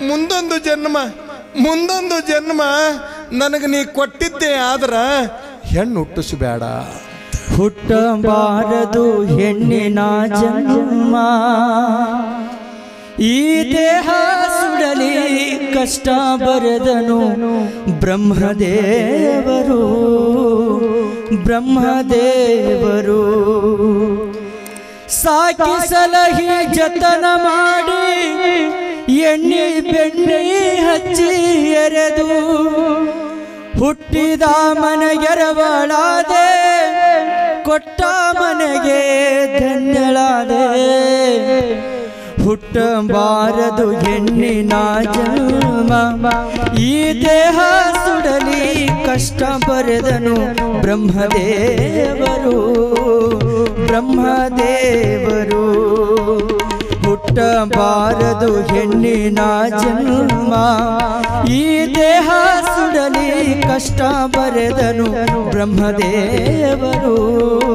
ಮುಂದೊಂದು ಜನ್ಮ ಮುಂದೊಂದು ಜನ್ಮ ನನಗೆ ನೀ ಕೊಟ್ಟಿದ್ದೆ ಆದ್ರ ಹೆಣ್ಣು ಹುಟ್ಟಿಸಬೇಡ ಹುಟ್ಟಬಾರದು ಹೆಣ್ಣಿನ ಜನ್ಮ ಈ ದೇಹ ಸುಡಲಿ ಕಷ್ಟ ಬರೆದನು ಬ್ರಹ್ಮದೇವರು ಬ್ರಹ್ಮದೇವರು ಸಾಕಿ ಸಲಹಿ ಜತನ ಮಾಡಿ ಎಣ್ಣೆ ಬೆಣ್ಣೆ ಹಚ್ಚಿ ಎರೆದು ಹುಟ್ಟಿದ ಮನೆಗೆರವಳಾದೆ ಕೊಟ್ಟ ಮನೆಗೆ ಧನ್ಯಳಾದೆ ಹುಟ್ಟಬಾರದು ಹೆಣ್ಣಿನ ಜನ್ಮ ಈ ದೇಹ ಸುಡಲಿ ಕಷ್ಟ ಬರೆದನು ಬ್ರಹ್ಮದೇವರು ಬ್ರಹ್ಮದೇವರು ಹುಟ್ಟಬಾರದು ಹೆಣ್ಣಿನ ಜನ್ಮ ಈ ದೇಹ ಸುಡಲಿ ಕಷ್ಟ ಬರೆದನು ಬ್ರಹ್ಮದೇವರು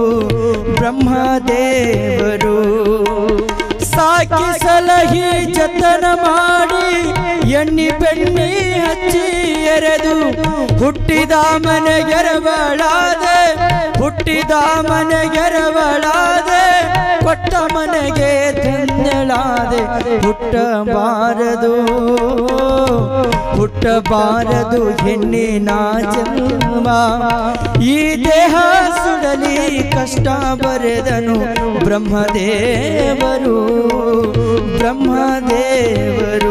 ಬ್ರಹ್ಮದೇವರು ಸಾಕಿ ಸಲಹಿ ಜತನ ಮಾಡಿ ಎಣ್ಣಿ ಬೆಣ್ಣಿ ಹಚ್ಚಿ ಎರೆದು ಹುಟ್ಟಿದ ಮನೆಗೆರವಳಾದೆ ಹುಟ್ಟಿದ ಮನೆಗೆರವಳಾದೆ ಕೊಟ್ಟ ಮನೆಗೆ ಧನ್ಯಳಾದೆ ಹುಟ್ಟಬಾರದು ಹುಟ್ಟಬಾರದು ಹೆಣ್ಣಿನ ಜನ್ಮ ಈ ದೇಹ ಸುಡಲಿ ಕಷ್ಟ ಬರೆದನು ಬ್ರಹ್ಮದೇವರು ಬ್ರಹ್ಮದೇವರು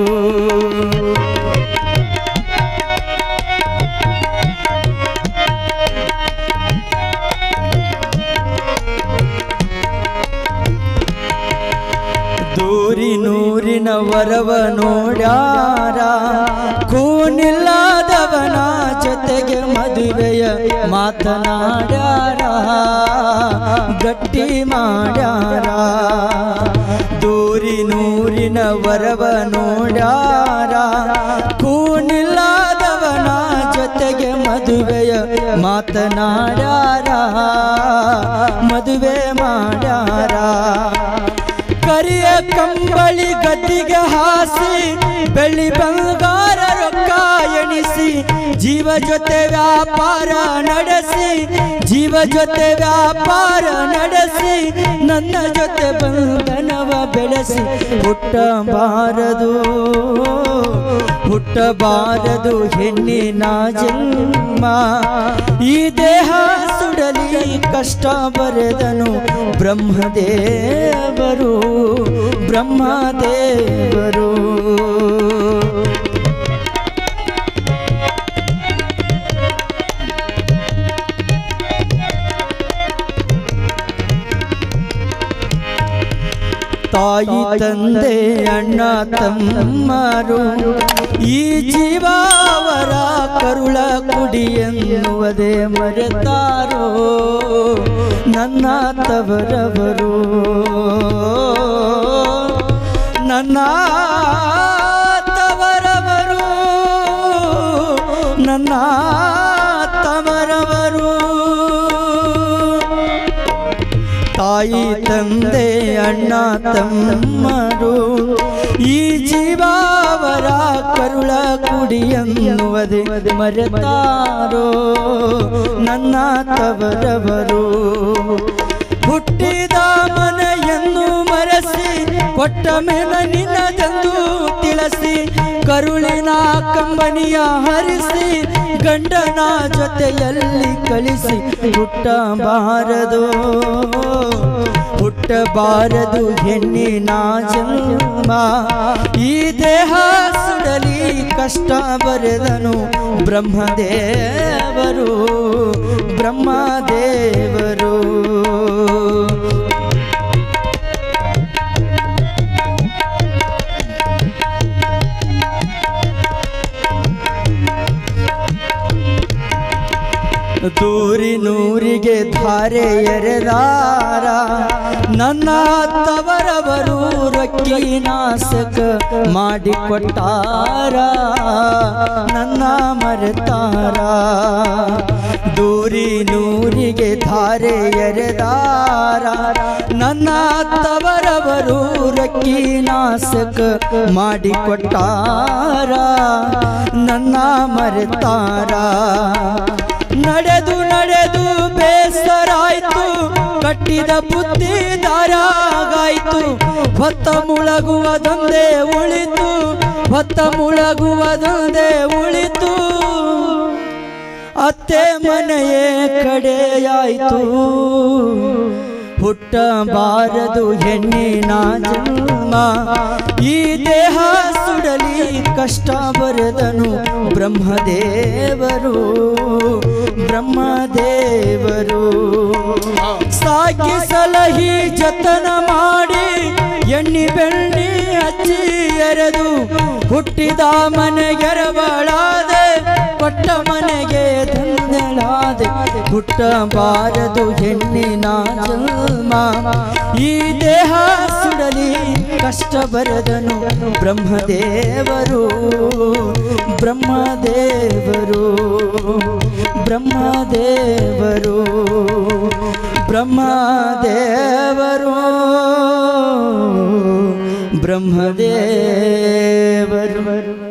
ದೂರಿ ನೂರಿನ ವರವ ನೋಡ್ಯಾರ ಕೂನಿಲ್ಲದವನ ಜೊತೆಗೆ ಮದುವೆಯ ಮಾತನಾಡ್ಯಾರ ಗಟ್ಟಿ ಮಾಡ್ಯಾರ ದೂರಿ ನೂರಿನ ವರವ ನೋಡ್ಯಾರ ಕೂನಿಲ್ಲದವನ ಜೊತೆಗೆ ಮದುವೆಯ ಮಾತನಾಡ್ಯಾರ ಮದುವೆ ಮಾಡ್ಯಾರ ಕರಿಯ ಕಂಬಳಿ ಗದ್ದಿಗೆ ಹಾಸಿ ಬೆಳ್ಳಿ ಬಂಗಾರ ರೊಕ್ಕ ಎಣಿಸಿ ಜೀವ ಜೊತೆ ವ್ಯಾಪಾರ ನಡೆಸಿ ಜೀವ ಜೊತೆ ವ್ಯಾಪಾರ ನಡೆಸಿ ನನ್ನ ಜೊತೆ ಬಂಧನವ ಬೆಳೆಸಿ ಹುಟ್ಟಬಾರದು ಹುಟ್ಟಬಾರದು ಹೆಣ್ಣಿನ ಜನ್ಮ ಈ ದೇಹ ಸುಡಲಿ ಕಷ್ಟ ಬರೆದನು ಬ್ರಹ್ಮದೇವರು ಬ್ರಹ್ಮದೇವರು ತಾಯಿ ತಂದೆ ಅಣ್ಣ ತಮ್ಮರು ಈ ಜೀವಾವರ ಕರುಳ ಕುಡಿ ಎನ್ನುವುದೇ ಮರೆತಾರೋ ನನ್ನ ತವರವರು ನನ್ನ ತವರವರು ನನ್ನ ತವರವರು ತಾಯಿ ತಂದೆ ಅಣ್ಣ ತಮ್ಮರು ಈ ಜೀವಾವರ ಕರುಳ ಕುಡಿ ಎನ್ನುವುದೇ ಮರೆತಾರೋ ನನ್ನ ತವರವರು ಹುಟ್ಟಿದ ಮನೆಯನ್ನು ಮರೆಸಿ ಕೊಟ್ಟ ಮೇಲ ನಿನ್ನದೆಂದು ತಿಳಿಸಿ ಕರುಳಿನ ಕಂಬನಿಯ ಹರಿಸಿ ಗಂಡನ ಜೊತೆಯಲ್ಲಿ ಕಳಿಸಿ ಹುಟ್ಟಬಾರದು ಹುಟ್ಟಬಾರದು ಹೆಣ್ಣಿನ ಜನ್ಮ ಈ ದೇಹ ಸುಡಲಿ ಕಷ್ಟ ಬರೆದನು ಬ್ರಹ್ಮದೇವರು ಬ್ರಹ್ಮದೇವರು ದೂರಿ ನೂರಿಗೆ ಧಾರೆ ಎರೆದಾರ ನನ್ನ ತವರವರು ರೊಕ್ಕಿ ನಾಸಕ ಮಾಡಿಕೊಟ್ಟಾರ ನನ್ನ ಮರೆತಾರ ದೂರಿ ನೂರಿಗೆ ಧಾರೆ ಎರೆದಾರ ನನ್ನ ತವರವರು ರೊಕ್ಕಿ ನಾಸಕ ಮಾಡಿಕೊಟ್ಟಾರ ನನ್ನ ಮರೆತಾರ ನಡೆದು ನಡೆದು ಬೇಸರಾಯ್ತು ಕಟ್ಟಿದ ಬುದ್ಧಿ ದಾರಾಗಾಯ್ತು ಹೊತ್ತ ಮುಳಗುವುದೊಂದೇ ಉಳಿತು ಹೊತ್ತ ಮುಳಗುವುದೊಂದೇ ಉಳಿತು ಅತ್ತೆ ಮನೆಯೇ ಕಡೆಯಾಯ್ತು ಹುಟ್ಟಬಾರದು ಹೆಣ್ಣಿನ ಜನ್ಮ ಈ ದೇಹ ಸುಡಲಿ ಕಷ್ಟ ಬರೆದನು ಬ್ರಹ್ಮದೇವರು ಬ್ರಹ್ಮದೇವರು ಸಾಕಿ ಸಲಹಿ ಜತನ ಮಾಡಿ ಎಣ್ಣಿ ಬೆಣ್ಣಿ ಹಚ್ಚಿ ಎರೆದು ಹುಟ್ಟಿದ ಮನೆಗೆರಬಳಾದೆ ಕೊಟ್ಟ ಮನೆಗೆ ಧನ್ಯಳಾದೆ ಹುಟ್ಟಬಾರದು ಹೆಣ್ಣಿನ ಜನ್ಮ ಈ ದೇಹ ಸುಡಲಿ ಕಷ್ಟ ಬರೆದನು ಬ್ರಹ್ಮದೇವರು ಬ್ರಹ್ಮದೇವರು ಬ್ರಹ್ಮದೇವರು ಬ್ರಹ್ಮದೇವರು ಬ್ರಹ್ಮದೇವರು